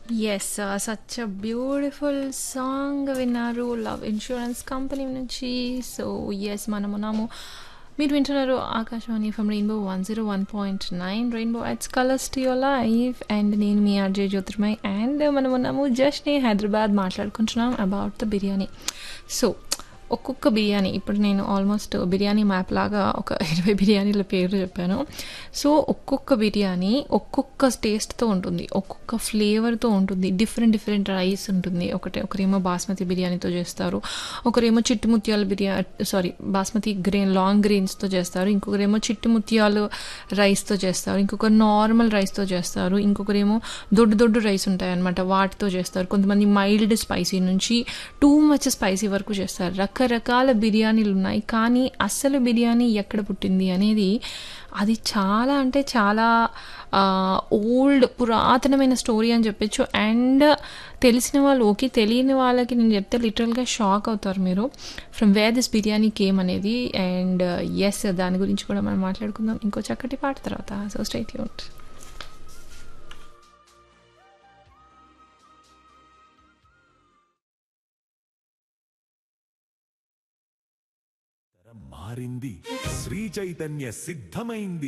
yes such a beautiful song విన్నారు love insurance company నుంచి so yes మనం ఉన్నాము మీరు వింటున్నారు Akashvani from rainbow one zero one point nine rainbow adds colours to your life and నేను మీ ఆర్జే జ్యోతిర్మయ్ అండ్ మనం ఉన్నాము జస్ట్ హైదరాబాద్ మాట్లాడుకుంటున్నాం అబౌట్ ద బిర్యానీ సో ఒక్కొక్క బిర్యానీ ఇప్పుడు నేను ఆల్మోస్ట్ బిర్యానీ మ్యాప్ లాగా ఒక ఇరవై బిర్యానీల పేర్లు చెప్పాను సో ఒక్కొక్క బిర్యానీ ఒక్కొక్క టేస్ట్తో ఉంటుంది ఒక్కొక్క ఫ్లేవర్తో ఉంటుంది డిఫరెంట్ డిఫరెంట్ రైస్ ఉంటుంది ఒకటే ఒకరేమో బాస్మతి బిర్యానీతో చేస్తారు ఒకరేమో చిట్టి ముత్యాల biryani sorry basmati grain long గ్రెయిన్స్తో చేస్తారు ఇంకొకరేమో చిట్టి ముత్యాలు రైస్తో చేస్తారు ఇంకొకరు నార్మల్ రైస్తో చేస్తారు ఇంకొకరేమో దొడ్డు దొడ్డు రైస్ ఉంటాయి అనమాట వాటితో చేస్తారు కొంతమంది మైల్డ్ స్పైసీ నుంచి టూ మచ్ స్పైసీ వరకు చేస్తారు రకరకాల బిర్యానీలు ఉన్నాయి కానీ అసలు బిర్యానీ ఎక్కడ పుట్టింది అనేది అది చాలా అంటే చాలా ఓల్డ్ పురాతనమైన స్టోరీ అని చెప్పొచ్చు అండ్ తెలిసిన వాళ్ళు ఓకే తెలియని వాళ్ళకి నేను చెప్తే లిటరల్గా షాక్ అవుతారు మీరు from where this biryani came అనేది అండ్ ఎస్ దాని గురించి కూడా మనం మాట్లాడుకుందాం ఇంకో చక్కటి పాట తర్వాత సో స్టేట్ యూట్ మారింది శ్రీ చైతన్య సిద్ధమైంది